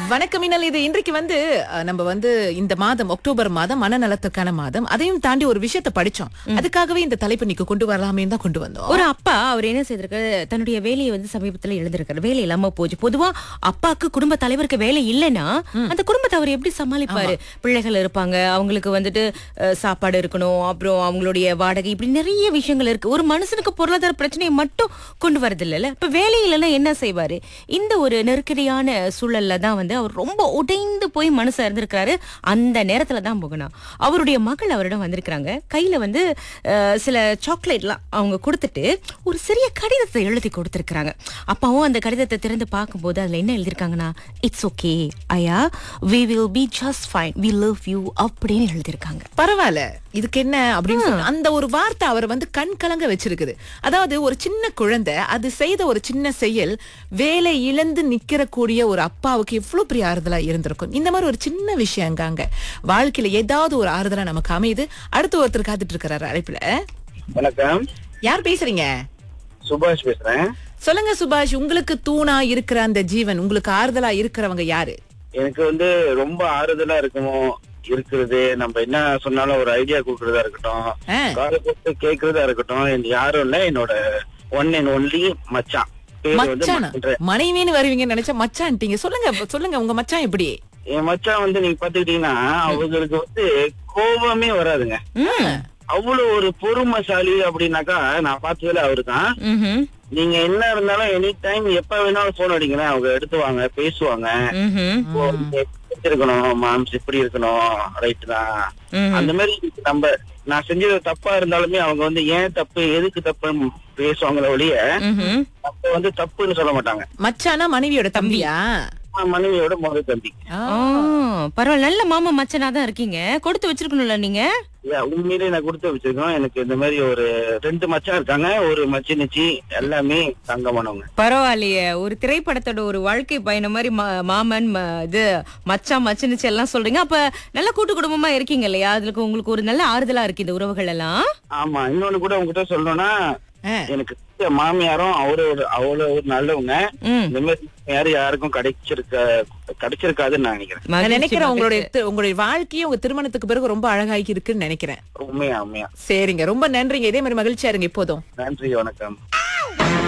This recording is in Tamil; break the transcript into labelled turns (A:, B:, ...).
A: வணக்கம் மின்னல் இது இன்றைக்கு வந்து அஹ், நம்ம வந்து இந்த மாதம் அக்டோபர் மாதம் மனநலத்துக்கான மாதம் அதையும் தாண்டி ஒரு விஷயத்தை படிச்சோம் அதுக்காகவே இந்த தலைப்பு நீங்க கொண்டு வரலாமே தான் கொண்டு வந்தோம்
B: ஒரு அப்பா அவர் என்ன செய்திருக்காரு தன்னுடைய வேலையை வந்து சமீபத்துல எழுந்திருக்காரு வேலை இல்லாம போச்சு பொதுவா அப்பாக்கு குடும்ப தலைவருக்கு வேலை இல்லைன்னா அந்த குடும்பத்தை அவர் எப்படி சமாளிப்பாரு பிள்ளைகள் இருப்பாங்க அவங்களுக்கு வந்துட்டு அஹ், சாப்பாடு இருக்கணும் அப்புறம் அவங்களுடைய வாடகை இப்படி நிறைய விஷயங்கள் இருக்கு ஒரு மனுஷனுக்கு பொருளாதார பிரச்சனையை மட்டும் கொண்டு வரது இல்லைல்ல இப்ப வேலை இல்லைன்னா என்ன செய்வாரு இந்த ஒரு நெருக்கடியான சூழல்ல தான் வந்து அவர் ரொம்ப உடைந்து போய் மனசு இருந்திருக்காரு அந்த நேரத்துல தான் போகனா அவருடைய மகள் அவரிடம் வந்திருக்கிறாங்க கையில வந்து அஹ், சில சாக்லேட்லாம் அவங்க கொடுத்துட்டு ஒரு சிறிய கடிதத்தை எழுதி கொடுத்திருக்கிறாங்க அப்பாவும் அந்த கடிதத்தை திறந்து பார்க்கும்போது அதுல என்ன எழுதியிருக்காங்கன்னா இட்ஸ் ஓகே ஐயா we will be just fine we love you அப்படின்னு எழுதியிருக்காங்க
A: பரவாயில்ல இதுக்கு என்ன அப்படின்னு சொல்லி அந்த ஒரு வார்த்தை அவர் வந்து கண் கலங்க வச்சிருக்குது அதாவது ஒரு சின்ன குழந்தை அது செய்த ஒரு சின்ன செயல் வேலை இழந்து நிக்கிற கூடிய ஒரு அப்பாவுக்கு எவ்வளவு பெரிய ஆறுதலா இருந்திருக்கும் இந்த மாதிரி ஒரு சின்ன விஷயங்க அங்க வாழ்க்கையில ஏதாவது ஒரு ஆறுதலா நமக்கு அமையுது அடுத்து ஒருத்தர் காத்துட்டு இருக்கிறாரு அழைப்புல
C: வணக்கம்
A: யார் பேசுறீங்க
C: சுபாஷ் பேசுறேன்
A: சொல்லுங்க சுபாஷ் உங்களுக்கு தூணா இருக்கிற அந்த ஜீவன் உங்களுக்கு ஆறுதலா இருக்கிறவங்க யாரு
C: எனக்கு வந்து ரொம்ப ஆறுதலா இருக்கணும் இருக்கிறது நம்ம என்ன சொன்னாலும் ஒரு ஐடியா கொடுக்கறதா இருக்கட்டும்
A: ஆ.
C: காலை போட்டு கேக்குறதா இருக்கட்டும் எனக்கு யாரும் இல்ல என்னோட ஒன் அண்ட் ஒன்லி மச்சான் பேரு வந்து
A: மச்சானா
C: மகேந்திரன்.
A: மனைவின்னு வருவீங்கன்னு நினைச்சா மச்சான்ட்டீங்க சொல்லுங்க சொல்லுங்க உங்க மச்சான் எப்படி
C: என் மச்சான் வந்து நீங்க பாத்துக்கிட்டீங்கன்னா அவங்களுக்கு வந்து கோபமே வராதுங்க
B: ம்.
C: அவ்வளவு ஒரு பொறுமைசாலி அப்படின்னாக்கா நான் பார்த்ததுல அவருதான்
B: ம்ஹும்.
C: நீங்க என்ன இருந்தாலும் எனி டைம் எப்ப வேணாலும் போன் அடிங்களேன் அவங்க எடுத்துவாங்க பேசுவாங்க
B: ம்ஹும்.
C: இப்போ இப்படி இருக்கணும் மாம்ஸ் இப்படி இருக்கணும் ரைட் தான்
B: ம்ஹும்.
C: அந்த மாதிரி நம்ம நான் செஞ்சது தப்பா இருந்தாலுமே அவங்க வந்து ஏன் தப்பு எதுக்கு தப்புன்னு பேசுவாங்களே ஒழிய
B: ம்ஹும்.
C: நம்ம வந்து தப்புன்னு சொல்ல மாட்டாங்க
A: மச்சானா மனைவியோட தம்பியா
C: நான் மனைவியோட முதல் தம்பி
A: ஆ.
B: ஆ, பரவாயில்ல நல்ல மாமா மச்சனா தான் இருக்கீங்க கொடுத்து வச்சிருக்கணும்ல நீங்க
C: Yeah, உண்மையிலேயே நான் கொடுத்து வச்சிருக்கோம் எனக்கு இந்த மாதிரி ஒரு ரெண்டு மச்சான் இருக்காங்க ஒரு மச்சினிச்சி எல்லாமே தங்கமானவங்க
B: பரவாயில்லையே ஒரு திரைப்படத்தோட ஒரு வாழ்க்கை பயணம் மாதிரி மா- மாமன் ம- இது மச்சான் மச்சனுச்சு எல்லாம் சொல்றீங்க அப்ப நல்ல கூட்டு குடும்பமா இருக்கீங்க இல்லையா அதுக்கு உங்களுக்கு ஒரு நல்ல ஆறுதலா இருக்கு இந்த உறவுகள் எல்லாம்
C: ஆமா இன்னொன்னு கூட உங்ககிட்ட சொல்லணும்னா
A: ஆ.
C: எனக்கு தெரிஞ்ச மாமியாரும் அவரு ஒரு அவ்வளவு ஒரு நல்லவங்க
B: ம்.
C: இந்த மாதிரி யாரும் யாருக்கும் கிடைச்சிருக்க கிடைச்சிருக்காதுன்னு நான் நினைக்கிறேன்
A: நான்
B: மகிழ்ச்சி,
A: நினைக்கிறேன்
B: மகிழ்ச்சி.
A: உங்களுடைய தி- உங்களுடைய வாழ்க்கையும் உங்க திருமணத்துக்கு பிறகு ரொம்ப அழகாகி இருக்குன்னு நினைக்கிறேன்
C: உண்மையா உண்மையா
A: சரிங்க ரொம்ப நன்றிங்க இதே மாதிரி மகிழ்ச்சியா இருங்க இப்போதும்
C: நன்றி வணக்கம்